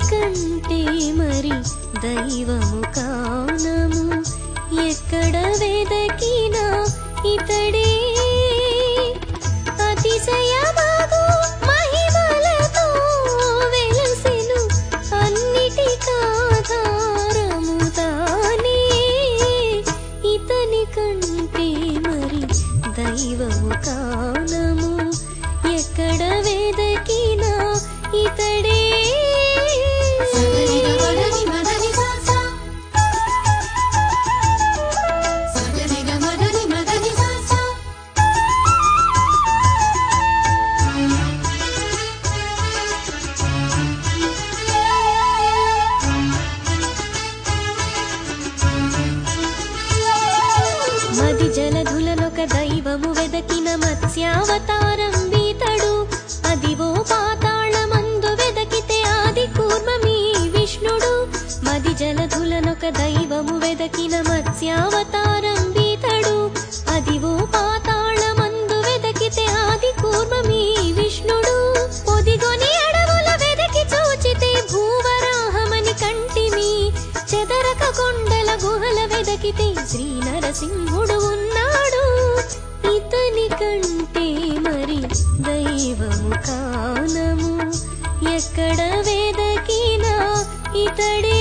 కంటే మరి దైవము కానము ఎక్కడ వెదకినా ఇతడే అతిశయమగు మహిమలతో వెలసెను అన్నిటికాధారము తానే ఇతని కంటే మరి దైవము కానము ఎక్కడ వెదకినా ఇతడే సగరిగ మదని మదని సాసా సగరిగ మదని మదని సాసా మది జలధులనొక దైవము వెదకిన మత్స్యావతారం వీతడు అదివో పాతాళమందు వెదకితే ఆది కూర్మమీ విష్ణుడు మది జలధులనొక దైవము వెదకిన మత్స్యావతారం వీతడు అదివో పాతాళమందు వెదకితే ఆది కూర్మమీ విష్ణుడు పొదిగొని అడవుల వెదకి చూచితే భూవరాహమని కంటిమి చెదరక కొండల గుహల వెదకితే శ్రీ నరసింహుడు ఉన్నాడు ఇతని కంటే మరి దైవము కానము ఎక్కడ వెదకినా ఇతడే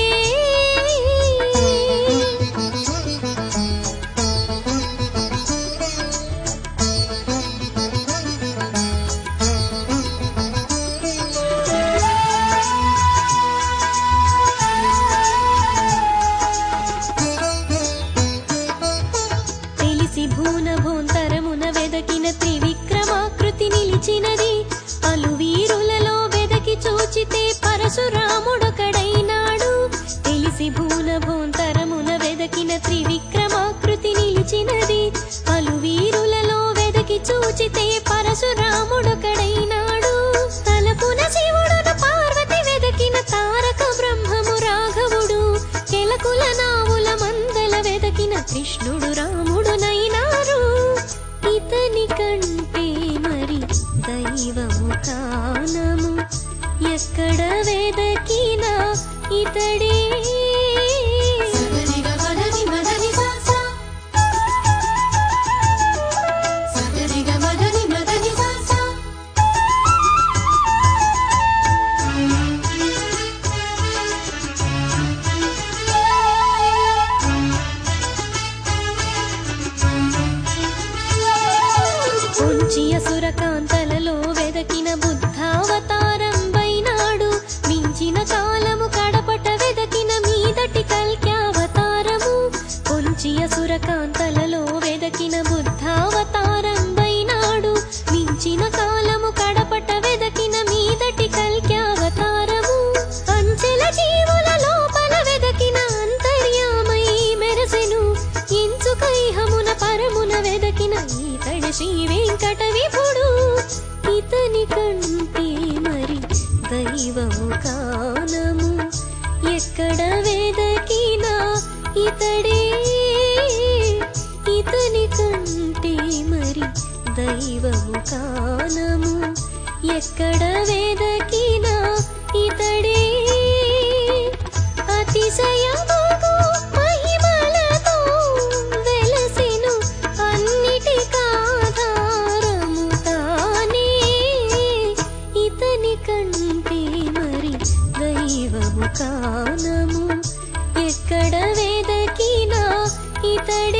తెలిసి భూన భోంతరమున వెదకిన త్రివిక్రమాకృతి నిలిచినది పలు వీరులలో వెదకి చూచితే పరశురాముడొకడైనాడు తెలిసి భూన భోంతరమున వెదకిన త్రివిక్రమాకృతి నిలిచినది పలు వీరులలో వెదకి చూచితే పరశురాముడొకడైనాడు తలపున శివుడును పార్వతి వెదకిన తారక బ్రహ్మము రాఘవుడు కెలకుల నావుల మందల వెదకిన కృష్ణుడు రాముడునైనారు ఇతని కంటే మరి దైవము కానము ఎక్కడ వెదకినా ఇతడే సగరిగ మదని మదని సాసా సగరిగ మదని మదని సాసా కుంచియ సురకాంతలలో వెదకిన బుద్ధావతారం వైనాడు మించిన కాలము కడపట వెదకిన మీదటి కల్క్యావతారము కుంచియ సురకాంతలలో వెదకిన బుద్ధావతారం వైనాడు మించిన కాలము కడపట వెదకిన మీదటి కల్క్యావతారము అంచెల జీవుల లోపల వెదకిన అంతర్యామై మెరసెను ఇంచుకైహమున పరమున వెదకిన ఈతడి శ్రీ వెంకట విభుడు ఇతని కంటే మరి దైవము కానము ఎక్కడ వెదకినా ఇతడే ఇతని కంటే మరి దైవము కానము ఎక్కడ వెదకినా ఇతడే అతిశయమగు మహిమలతో వెలసెను అన్నిటికాధారము తానే ఇతని కంటే మరి దైవము కానము ఎక్కడ వెదకినా ఇతడే